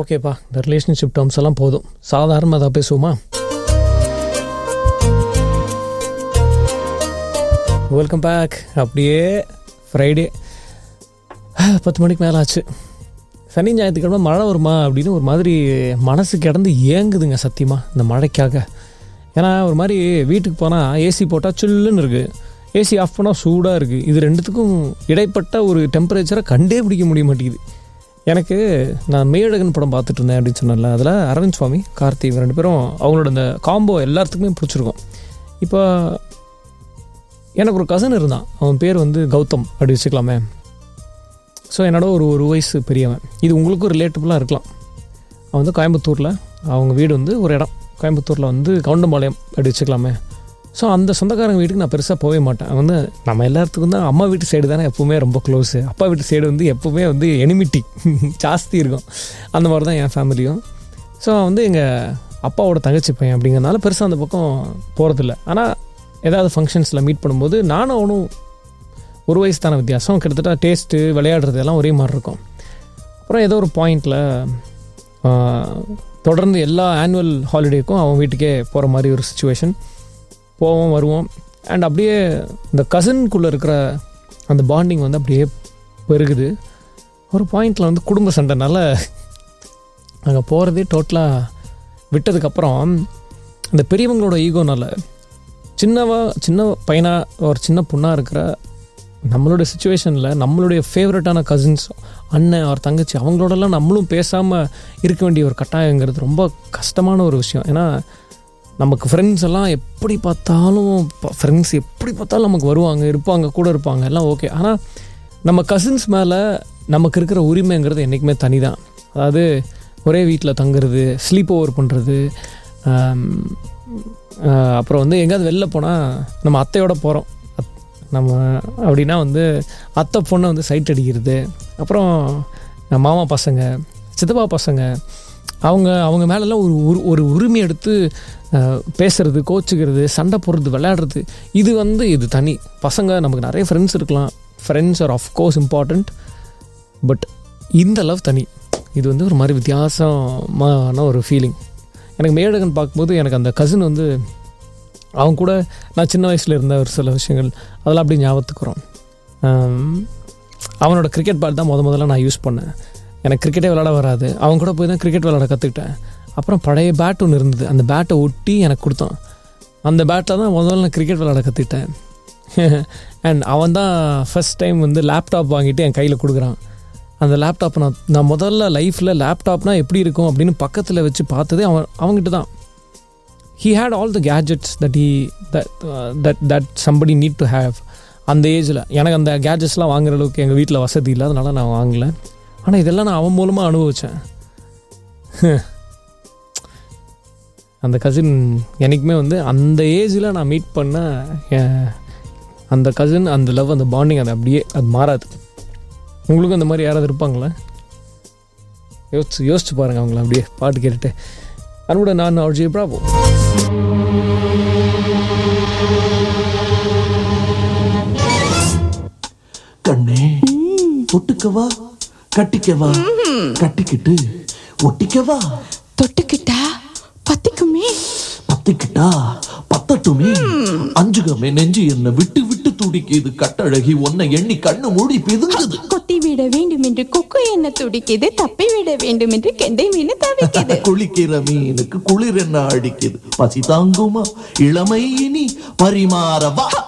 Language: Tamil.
ஓகேப்பா இந்த ரிலேஷன்ஷிப் டேர்ம்ஸ் எல்லாம் போதும் சாதாரணமாக அதை பேசுவோமா வெல்கம் பேக் அப்படியே ஃப்ரைடே பத்து மணிக்கு மேலே ஆச்சு சனி ஞாயிற்றுக்கிழமை மழை வருமா அப்படின்னு ஒரு மாதிரி மனசு கிடந்து ஏங்குதுங்க சத்தியமாக இந்த மழைக்காக ஏன்னா ஒரு மாதிரி வீட்டுக்கு போனால் ஏசி போட்டால் சில்லுன்னு இருக்குது ஏசி ஆஃப் பண்ணால் சூடாக இருக்குது இது ரெண்டுத்துக்கும் இடைப்பட்ட ஒரு டெம்பரேச்சரை கண்டே பிடிக்க முடிய மாட்டேங்குது எனக்கு நான் மேடகன் படம் பார்த்துட்டு இருந்தேன் அப்படின்னு சொன்னேன்ல அதில் அரவிந்த் சுவாமி கார்த்தி இவங்க ரெண்டு பேரும் அவங்களோட இந்த காம்போ எல்லாத்துக்குமே பிடிச்சிருக்கும் இப்போ எனக்கு ஒரு கசன் இருந்தான் அவன் பேர் வந்து கௌதம் அப்படி வச்சுக்கலாமே ஸோ என்னோட ஒரு ஒரு வயசு பெரியவன் இது உங்களுக்கும் ரிலேட்டபுளாக இருக்கலாம் அவன் வந்து கோயம்புத்தூரில் அவங்க வீடு வந்து ஒரு இடம் கோயம்புத்தூரில் வந்து கவுண்டம்பாளையம் அப்படி வச்சுக்கலாமே ஸோ அந்த சொந்தக்காரங்க வீட்டுக்கு நான் பெருசாக போகவே மாட்டேன் வந்து நம்ம எல்லாத்துக்கும் தான் அம்மா வீட்டு சைடு தானே எப்போவுமே ரொம்ப க்ளோஸு அப்பா வீட்டு சைடு வந்து எப்போவுமே வந்து எனிமிட்டி ஜாஸ்தி இருக்கும் அந்த மாதிரி தான் என் ஃபேமிலியும் ஸோ வந்து எங்கள் அப்பாவோட தங்கச்சி பையன் அப்படிங்கிறனால பெருசாக அந்த பக்கம் போகிறதில்ல ஆனால் ஏதாவது ஃபங்க்ஷன்ஸில் மீட் பண்ணும்போது நானும் அவனும் ஒரு வயசு தானே வித்தியாசம் கிட்டத்தட்ட டேஸ்ட்டு விளையாடுறது எல்லாம் ஒரே மாதிரி இருக்கும் அப்புறம் ஏதோ ஒரு பாயிண்டில் தொடர்ந்து எல்லா ஆனுவல் ஹாலிடேக்கும் அவன் வீட்டுக்கே போகிற மாதிரி ஒரு சுச்சுவேஷன் போவோம் வருவோம் அண்ட் அப்படியே இந்த கசின்குள்ளே இருக்கிற அந்த பாண்டிங் வந்து அப்படியே பெருகுது ஒரு பாயிண்டில் வந்து குடும்ப சண்டைனால அங்கே போகிறதே டோட்டலாக விட்டதுக்கப்புறம் அந்த பெரியவங்களோட ஈகோனால சின்னவா சின்ன பையனாக ஒரு சின்ன பொண்ணாக இருக்கிற நம்மளுடைய சுச்சுவேஷனில் நம்மளுடைய ஃபேவரட்டான கசின்ஸ் அண்ணன் அவர் தங்கச்சி அவங்களோடலாம் நம்மளும் பேசாமல் இருக்க வேண்டிய ஒரு கட்டாயங்கிறது ரொம்ப கஷ்டமான ஒரு விஷயம் ஏன்னா நமக்கு ஃப்ரெண்ட்ஸ் எல்லாம் எப்படி பார்த்தாலும் ஃப்ரெண்ட்ஸ் எப்படி பார்த்தாலும் நமக்கு வருவாங்க இருப்பாங்க கூட இருப்பாங்க எல்லாம் ஓகே ஆனால் நம்ம கசின்ஸ் மேலே நமக்கு இருக்கிற உரிமைங்கிறது என்றைக்குமே தனி தான் அதாவது ஒரே வீட்டில் தங்குறது ஸ்லீப் ஓவர் பண்ணுறது அப்புறம் வந்து எங்கேயாவது வெளில போனால் நம்ம அத்தையோட போகிறோம் நம்ம அப்படின்னா வந்து அத்தை பொண்ணை வந்து சைட் அடிக்கிறது அப்புறம் மாமா பசங்க சித்தப்பா பசங்க அவங்க அவங்க மேலெல்லாம் ஒரு ஒரு ஒரு உரிமை எடுத்து பேசுறது கோச்சுக்கிறது சண்டை போடுறது விளையாடுறது இது வந்து இது தனி பசங்க நமக்கு நிறைய ஃப்ரெண்ட்ஸ் இருக்கலாம் friends are of course important but இந்த லவ் தனி இது வந்து ஒரு மாதிரி வித்தியாசமான ஒரு ஃபீலிங் எனக்கு மேடகன் பார்க்கும்போது எனக்கு அந்த கசின் வந்து அவங்க கூட நான் சின்ன வயசில் இருந்த ஒரு சில விஷயங்கள் அதெல்லாம் அப்படி ஞாபகத்துக்குறோம் அவனோட கிரிக்கெட் பால் தான் முத முதல்ல நான் யூஸ் பண்ணேன் எனக்கு கிரிக்கெட்டே விளாட வராது அவங்க கூட போய் தான் கிரிக்கெட் விளாட கற்றுக்கிட்டேன் அப்புறம் பழைய பேட் ஒன்று இருந்தது அந்த பேட்டை ஒட்டி எனக்கு கொடுத்தான் அந்த பேட்டில் தான் முதல்ல நான் கிரிக்கெட் விளாட கற்றுக்கிட்டேன் அண்ட் அவன் தான் ஃபஸ்ட் டைம் வந்து லேப்டாப் வாங்கிட்டு என் கையில் கொடுக்குறான் அந்த லேப்டாப் நான் நான் முதல்ல லைஃப்பில் லேப்டாப்னால் எப்படி இருக்கும் அப்படின்னு பக்கத்தில் வச்சு பார்த்ததே அவன் அவங்ககிட்ட தான் he had all the gadgets that he that that somebody need to have அந்த ஏஜில் எனக்கு அந்த கேஜெட்ஸ்லாம் வாங்குற அளவுக்கு எங்கள் வீட்டில் வசதி இல்லை அதனால் நான் வாங்கலை ஆனால் இதெல்லாம் நான் அவன் மூலமாக அனுபவித்தேன் அந்த கசின் என்றைக்குமே வந்து அந்த ஏஜில் நான் மீட் பண்ண அந்த கசின் அந்த லவ் அந்த பாண்டிங் அது அப்படியே அது மாறாது உங்களுக்கும் இந்த மாதிரி யாராவது இருப்பாங்களா யோசிச்சு யோசிச்சு பாருங்கள் அவங்கள அப்படியே பாட்டு கேட்டுட்டு அன்புடன் நான் அவர்ஜி பிராபோ கண்ணே ஒட்டுக்கவா கட்டிக்கவா கட்டிக்கிட்டு ஒட்டிக்கவா தொட்டுக்கிட்டா பத்திக்குமே பத்திக்கிட்டா பத்தட்டுமே அஞ்சுகமே நெஞ்சு என்ன விட்டு விட்டு துடிக்குது கட்டழகி உன்னை எண்ணி கண்ணு மூடி பிதுங்குது கொத்தி விட வேண்டும் என்று கொக்கு என்ன துடிக்குது தப்பி விட வேண்டும் என்று கெண்டை மீன் தவிக்குது குளிக்கிற மீனுக்கு குளிர் என்ன அடிக்குது பசி தாங்குமா இளமை இனி பரிமாறவா